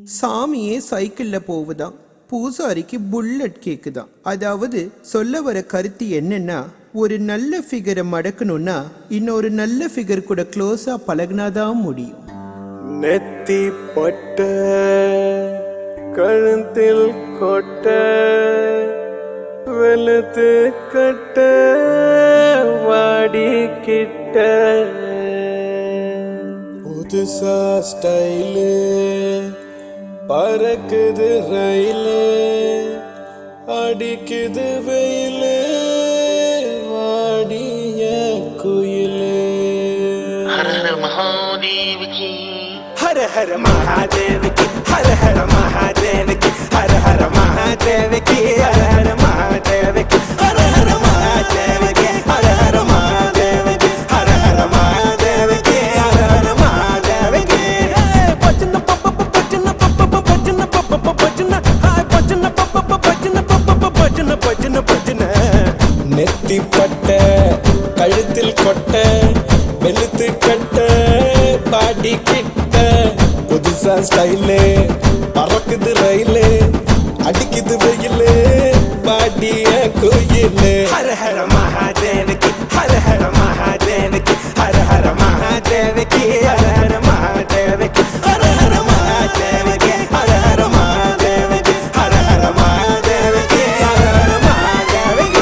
சாமியே சைக்கிள்ல போகுதாம் பூசாரிக்கு புல்லட் கேக்குதாம் அதாவது சொல்ல வர கருத்து என்னன்னா ஒரு நல்ல ஃபிகரை மடக்கணும்னா இன்னொரு நல்ல ஃபிகர் கூட க்ளோஸா பழகுனாதான் முடியும் நெத்தி பொட்ட கழுத்தில் கொட்ட வெளுத்து கட்ட வாடி கிட்ட புதுசா ஸ்டைலு பறக்குது ரயிலு அடிக்குது வெயிலு வாடிய குயிலு हर हर महादेव की हर हर महादेव की हर हर महादेव की हर हर महादेव की हर हर महादेव की हर हर महादेव की हर हर महादेव की हर हर महादेव की हर हर महादेव की भजन पप भजन पप भजन पप भजन हाय भजन पप भजन पप भजन भजन भजन நெத்தி பட்ட கழுத்தில் கொட்ட வெளுத்து கட்ட பாடி கிட்ட புதுசா ஸ்டைலு பறக்குது ரயிலு அடிக்குது வெயிலு பாடிய கோயிலு ஹர ஹர மகாதேவக்கு ஹர ஹர மகாதேவக்கு ஹர ஹர மகாதேவக்கு ஹர ஹர மகாதேவக்கு ஹர ஹர மகாதேவக்கு ஹர ஹர மகாதேவக்கு ஹர ஹர மகாதேவக்கு ஹர ஹர மகாதேவக்கு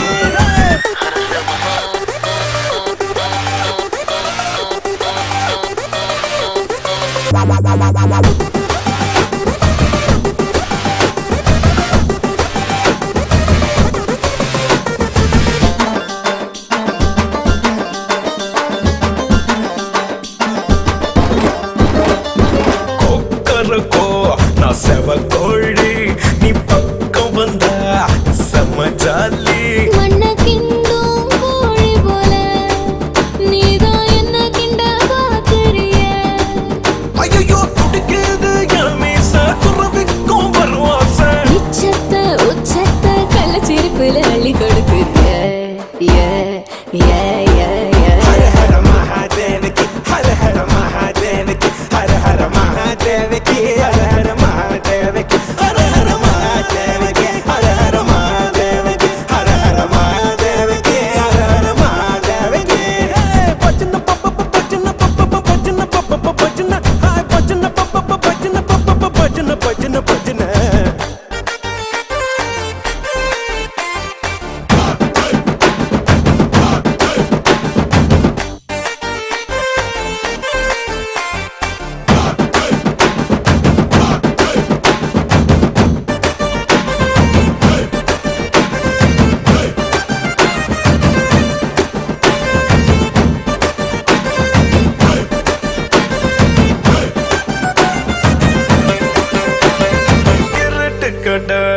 கொக்கரக்கோ நான் செவ கோழி நீ பக்கம் வந்தா செம்ம ஜாலி மண்ண கிண்டும் கோழி போல நீதான் என்ன கிண்ட பாக்குறிய ஐயோ துடிக்குது என் மீச துறவிக்கும் வருவாச இச்சத்த உச்சத்த கள்ளச்சிரிப்புல அள்ளி கொடுக்குறிய ஏ ஏ ஏ ஏ ஹர ஹர மகாதேவக்கு ஹர ஹர மகாதேவக்கு ஹர ஹர மகாதேவக்கு ஹர ஹர மகாதேவக்கு ஹர ஹர மகாதேவக்கு ஹர ஹர மகாதேவக்கு ஹர ஹர மகாதேவக்கு ஹர ஹர மகாதேவக்கு பஜன பப்ப பஜன பப்ப பஜன பப்ப பஜன ஹாய் பஜன பப்ப பஜன பப்ப பஜன பஜன பஜன இருட்டு கடை